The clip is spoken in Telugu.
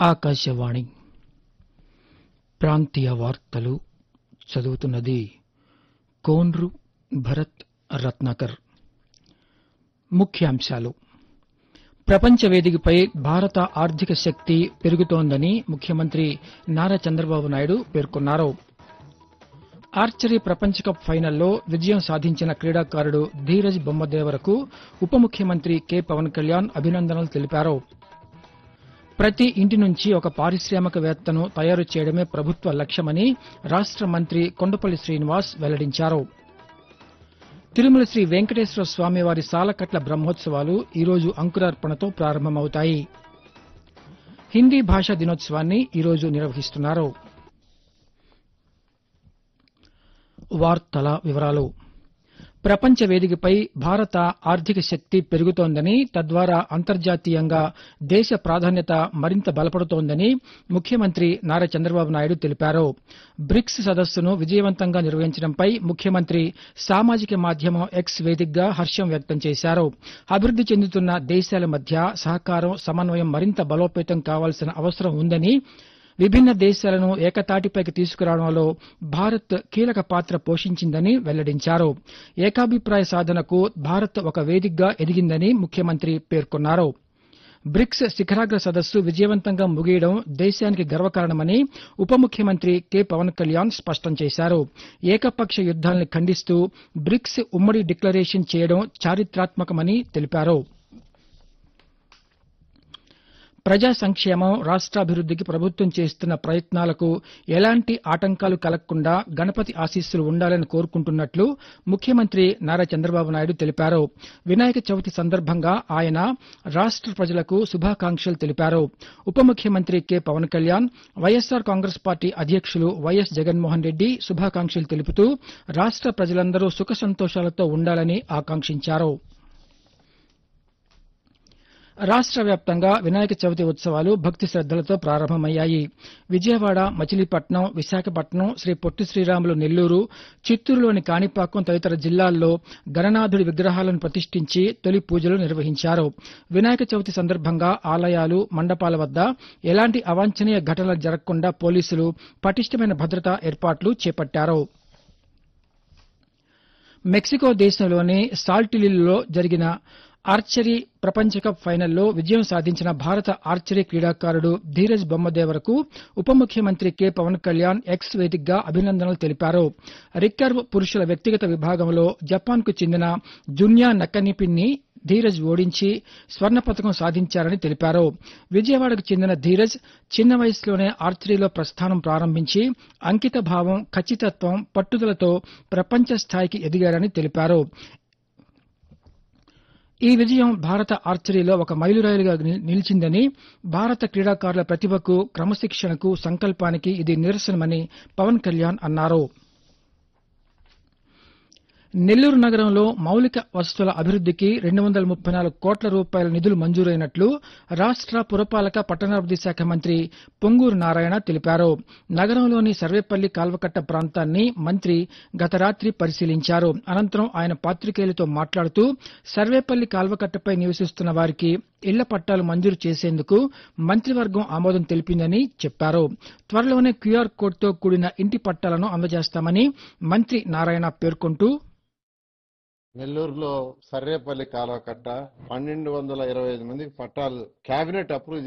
ఆకాశవాణి ప్రాంతీయ వార్తలు చదువుతున్నది కోన్రు భరత్ రత్నాకర్ ముఖ్యాంశాలు ప్రపంచ వేదికపై భారత ఆర్థిక శక్తి పెరుగుతోందని ముఖ్యమంత్రి నారా చంద్రబాబు నాయుడు పేర్కొన్నారు ఆర్చరీ ప్రపంచ కప్ ఫైనల్లో విజయం సాధించిన క్రీడాకారుడు ధీరజ్ బొమ్మదేవరకు ఉప ముఖ్యమంత్రి కె పవన్ కళ్యాణ్ అభినందనలు తెలిపారు ప్రతి ఇంటి నుంచి ఒక పారిశ్రామికవేత్తను తయారు చేయడమే ప్రభుత్వ లక్ష్యమని రాష్ట మంత్రి కొండపల్లి శ్రీనివాస్ వెల్లడించారు తిరుమల శ్రీ వెంకటేశ్వర స్వామివారి సాలకట్ల బ్రహ్మోత్సవాలు ఈరోజు అంకురార్పణతో ప్రారంభమవుతాయి హిందీ భాషా దినోత్సవాన్ని ఈరోజు నిర్వహిస్తున్నారు వార్తల వివరాలు ప్రపంచ వేదికపై భారత ఆర్థిక శక్తి పెరుగుతోందని తద్వారా అంతర్జాతీయంగా దేశ ప్రాధాన్యత మరింత బలపడుతోందని ముఖ్యమంత్రి నారా చంద్రబాబు నాయుడు తెలిపారు బ్రిక్స్ సదస్సును విజయవంతంగా నిర్వహించడంపై ముఖ్యమంత్రి సామాజిక మాధ్యమం ఎక్స్ వేదికగా హర్షం వ్యక్తం చేశారు అభివృద్ది చెందుతున్న దేశాల మధ్య సహకారం సమన్వయం మరింత బలోపేతం కావాల్సిన అవసరం ఉందని విభిన్న దేశాలను ఏకతాటిపైకి తీసుకురావడంలో భారత్ కీలక పాత్ర పోషించిందని వెల్లడించారు ఏకాభిప్రాయ సాధనకు భారత్ ఒక వేదికగా ఎదిగిందని ముఖ్యమంత్రి పేర్కొన్నారు బ్రిక్స్ శిఖరాగ్ర సదస్సు విజయవంతంగా ముగియడం దేశానికి గర్వకారణమని ఉప ముఖ్యమంత్రి కె పవన్ కళ్యాణ్ స్పష్టం చేశారు ఏకపక్ష యుద్దాలను ఖండిస్తూ బ్రిక్స్ ఉమ్మడి డిక్లరేషన్ చేయడం చారిత్రాత్మకమని తెలిపారు ప్రజా సంక్షేమం రాష్ట్రాభివృద్దికి ప్రభుత్వం చేస్తున్న ప్రయత్నాలకు ఎలాంటి ఆటంకాలు కలగకుండా గణపతి ఆశీస్సులు ఉండాలని కోరుకుంటున్నట్లు ముఖ్యమంత్రి నారా చంద్రబాబు నాయుడు తెలిపారు వినాయక చవితి సందర్భంగా ఆయన రాష్ట ప్రజలకు శుభాకాంక్షలు తెలిపారు ఉప ముఖ్యమంత్రి K Pawan Kalyan YSR Congress party అధ్యక్షులు వైఎస్ జగన్మోహన్ రెడ్డి శుభాకాంక్షలు తెలుపుతూ రాష్ట ప్రజలందరూ సుఖ సంతోషాలతో ఉండాలని ఆకాంక్షించారు రాష్ట వ్యాప్తంగా వినాయక చవితి ఉత్సవాలు భక్తి శ్రద్దలతో ప్రారంభమయ్యాయి విజయవాడ మచిలీపట్నం విశాఖపట్నం శ్రీ పొట్టి శ్రీరాములు నెల్లూరు చిత్తూరులోని కాణిపాకం తదితర జిల్లాల్లో గణనాథుడి విగ్రహాలను ప్రతిష్ఠించి తొలి పూజలు నిర్వహించారు వినాయక చవితి సందర్భంగా ఆలయాలు మండపాల వద్ద ఎలాంటి అవాంఛనీయ ఘటనలు జరగకుండా పోలీసులు పటిష్టమైన భద్రతా ఏర్పాట్లు చేపట్టారు మెక్సికో దేశంలోని సాల్టిలిల్లో జరిగిన ఆర్చరీ ప్రపంచ కప్ ఫైనల్లో విజయం సాధించిన భారత ఆర్చరీ క్రీడాకారుడు ధీరజ్ బొమ్మదేవరకు ఉప ముఖ్యమంత్రి కె పవన్ కళ్యాణ్ ఎక్స్ వేదికగా అభినందనలు తెలిపారు రిక్కర్వ్ పురుషుల వ్యక్తిగత విభాగంలో జపాన్కు చెందిన జున్యా నక్కనిపిన్ని ధీరజ్ ఓడించి స్వర్ణ పతకం సాధించారని తెలిపారు విజయవాడకు చెందిన ధీరజ్ చిన్న వయసులోనే ఆర్చరీలో ప్రస్థానం ప్రారంభించి అంకిత భావం ఖచ్చితత్వం పట్టుదలతో ప్రపంచ స్థాయికి ఎదిగారని తెలిపారు ఈ విజయం భారత ఆర్చరీలో ఒక మైలురాయిలుగా నిలిచిందని భారత క్రీడాకారుల ప్రతిభకు క్రమశిక్షణకు సంకల్పానికి ఇది నిరసనమని పవన్ కళ్యాణ్ అన్నారు నెల్లూరు నగరంలో మౌలిక వసతుల అభివృద్దికి రెండు వందల ముప్పై నాలుగు కోట్ల రూపాయల నిధులు మంజూరైనట్లు రాష్ట పురపాలక పట్టణాభివృద్ది శాఖ మంత్రి పొంగూరు నారాయణ తెలిపారు నగరంలోని సర్వేపల్లి కాల్వకట్ట ప్రాంతాన్ని మంత్రి గత రాత్రి పరిశీలించారు అనంతరం ఆయన పాతికేయులతో మాట్లాడుతూ సర్వేపల్లి కాల్వకట్టపై నివసిస్తున్న వారికి ఇళ్ల పట్టాలు మంజూరు చేసేందుకు మంత్రివర్గం ఆమోదం తెలిపిందని చెప్పారు త్వరలోనే క్యూఆర్ కోడ్తో కూడిన ఇంటి పట్టాలను అందజేస్తామని మంత్రి నారాయణ పేర్కొంటూ నెల్లూరులో సర్రేపల్లి కాలువ కట్ట పన్నెండు వందల ఇరవై ఐదు మందికి పట్టాలు కేబినెట్ అప్రూవ్